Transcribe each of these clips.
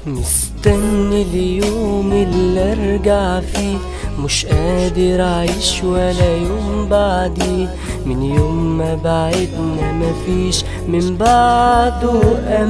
مستني اليوم اللي ارجع فيه مش قادر اعيش ولا يوم بعديه من يوم ما بعدنا مفيش من بعده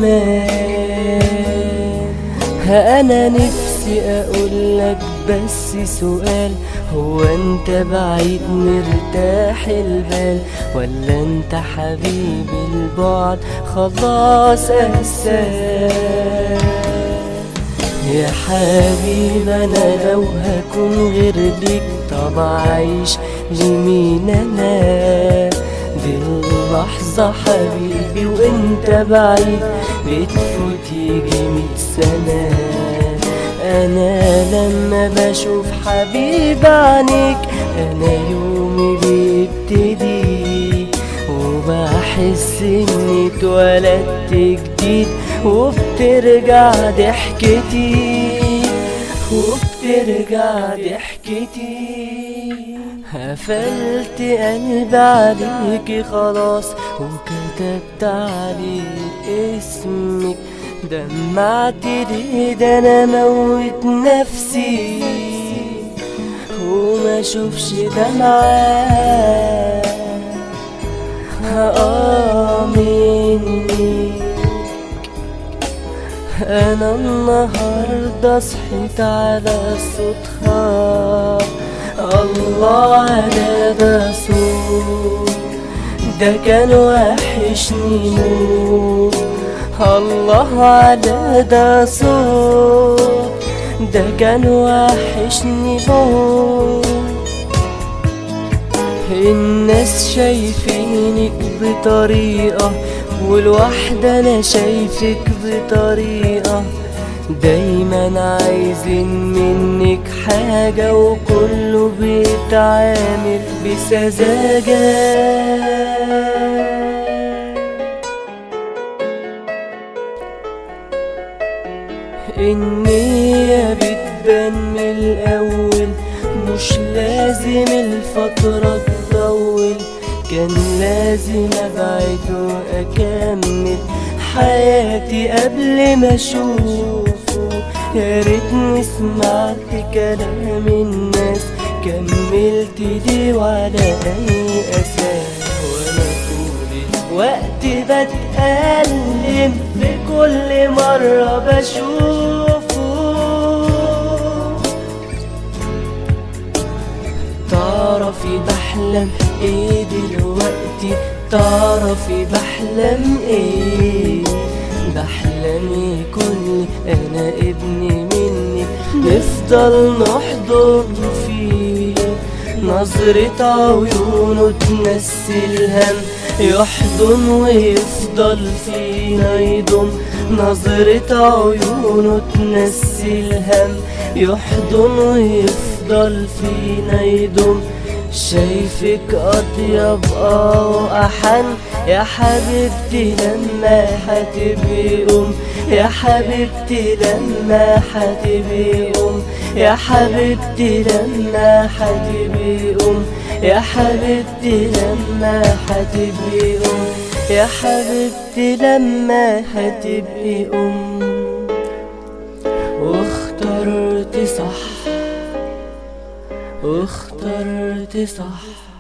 امان ها انا نفسي اقولك بس سؤال هو انت بعيد مرتاح البال ولا انت حبيبي البعد خلاص انساه يا حبيب انا لو هكون غير ليك طب عايش لمين انا دي اللحظة حبيبي وانت بعيد بتفوت يجي ميت سنة انا لما بشوف حبيب عينيك انا يومي بيبتدي وبحس اني اتولدت جديد وبترجع ضحكتي وبترجع ضحكتي قفلت قلبي عليكي خلاص وكتبت عليك اسمك دمعت ليه ده انا موت نفسي وما اشوفش دمعة اه مني انا النهارده صحيت على صوتها الله على ده صوت ده كان وحشني موت الله على ده صوت ده كان وحشني موت الناس شايفينك بطريقة والواحدة أنا شايفك بطريقة دايما عايزين منك حاجة وكله بيتعامل بسذاجة النية بتبان من الأول مش لازم الفترة تطول كان لازم ابعد واكمل حياتي قبل ما اشوفه يا ريتني سمعت كلام الناس كملت دي وعلى اي اساس وانا طول الوقت بتألم في كل مرة بشوفه تعرفي بحلم ايه دلوقتي تعرفي بحلم ايه بحلم يكون انا ابني مني نفضل نحضن فيه نظرة عيونه تنسي الهم يحضن ويفضل فينا يضم نظرة عيونه تنسي الهم يحضن ويفضل فينا يضم شايفك أطيب اه وأحن يا حبيبتي لما هتبقي أم يا حبيبتي لما هتبقي أم يا حبيبتي لما هتبقي أم يا حبيبتي لما هتبقي أم يا حبيبتي لما هتبقي أم واخترت صح واخترت صح